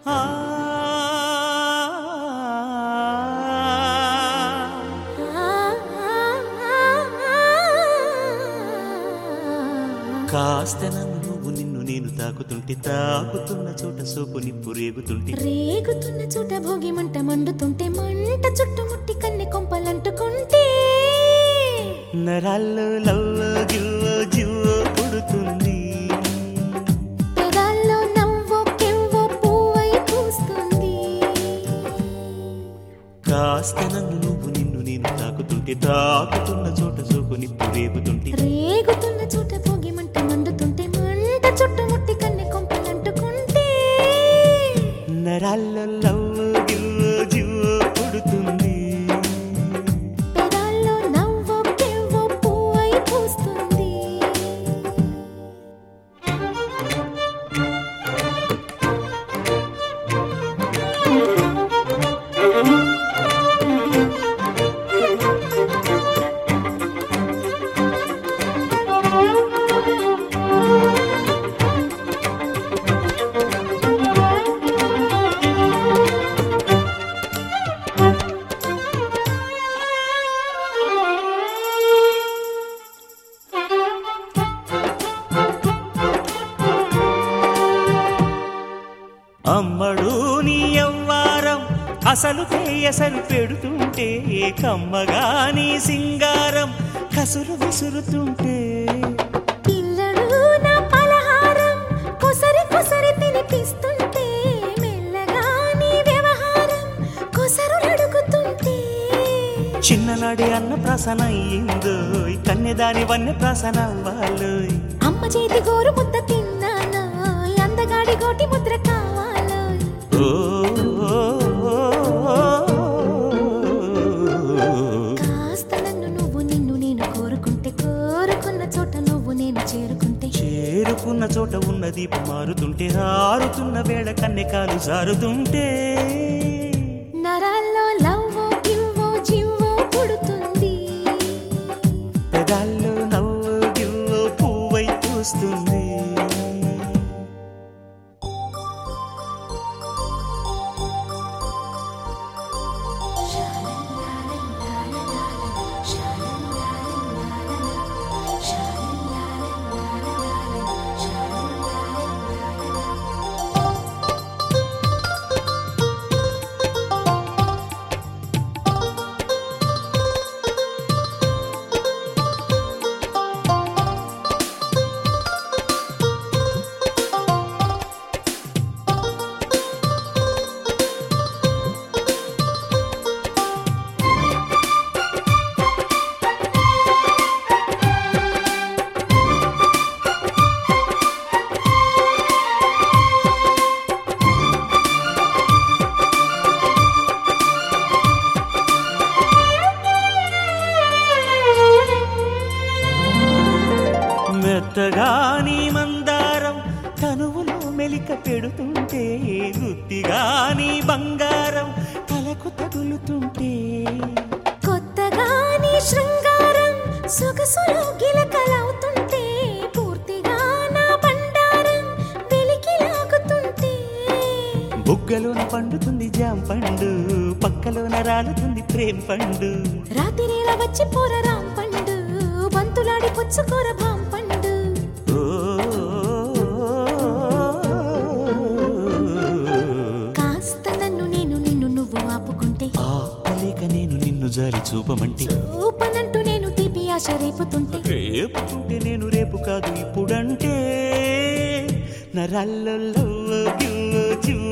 కాస్త నన్ను నువ్వు నిన్ను నేను తాకుతుంటే తాకుతున్న చోట సోపు నిప్పు రేగుతుంటే రేగుతున్న చోట భోగి మంట మండుతుంటే మంట చుట్టుముట్టి కన్నె కొంపలంటుకుంటే నరాల్లో లవ్వో గివ్వో జివ్వో పుడుతుంది పెదాల్లో నవ్వో కెవ్వో పువ్వై పూస్తుంది కాస్త నన్ను నువ్వు నిన్ను నేను తాకుతుంటే తాకుతున్న చోట సోపు నిప్పు రేగుతుంటే రేగుతున్న చోట భోగి మంట మండుతుంటే మంట చుట్టుముట్టి కన్నె కొంపలంటుకుంటే నరాల్లో లవ్వో గివ్వో జివ్వో పుడుతుంది పెదాల్లో నవ్వో కెవ్వో పువ్వై పూస్తుంది అమ్మడు నీ అవ్వారం అసలు ఎసరు పెడుతుంటే కమ్మగా నీ సింగారం కసురు విసురుతుంటే పిల్లడు నా పలహారం కొసరి కొసరి తినిపిస్తుంటే మెల్లగా నీ వ్యవహారం కొసరు అడుగుతుంటే చిన్ననాడి అన్న ప్రసన అయ్యిందో కన్నెదాని వన్నె ప్రసన అవ్వాలోయ్ అమ్మ చేతి గోరు ముద్ద తిన్నానా అందగాడి గోటి ముద్ర కావాలో ఓ, ఓ, ఓ, కాస్త నన్ను నువ్వు నిన్ను నేను కోరుకుంటే కోరుకున్న చోట నువ్వు నేను చేరుకుంటే చేరుకున్న చోట ఉన్న దీపం మారుతుంటే ఆరుతున్న వేళ కన్నె కాలు జారుతుంటే నరాల్లో లవ్వో గివ్వో జివ్వో పుడుతుంది పెదాల్లో నవ్వు గివ్వు పువ్వై పూస్తుంది మెత్తగా నీ మందారం తనువులో మెలిక పెడుతుంటే గుత్తిగా నీ బంగారం తలకు తగులుతుంటే కొత్తగా నీ శృంగారం సొగసులో గిలకలవుతుంటే పూర్తిగా నా బండారం వెలికి లాగుతుంటే బుగ్గలోన పండుతుంది జాం పండు పక్కలోన రాలుతుంది ప్రేమ పండు రాత్రిలా వచ్చి పోర రాం పండు బంతులాడి పుచ్చుకోర భాం పండు ఓ, కాస్త నన్ను నేను నిన్ను నువ్వు ఆపుకుంటే ఆపలేక నేను నిన్ను జారి చూపమంటే ఊపనంటూ నేను తీపి ఆశ రేపుతుంటే రేపుతుంటే నేను రేపు కాదు ఇప్పుడంటే నరాల్లో గివ్వో గివ్వో చివ్వో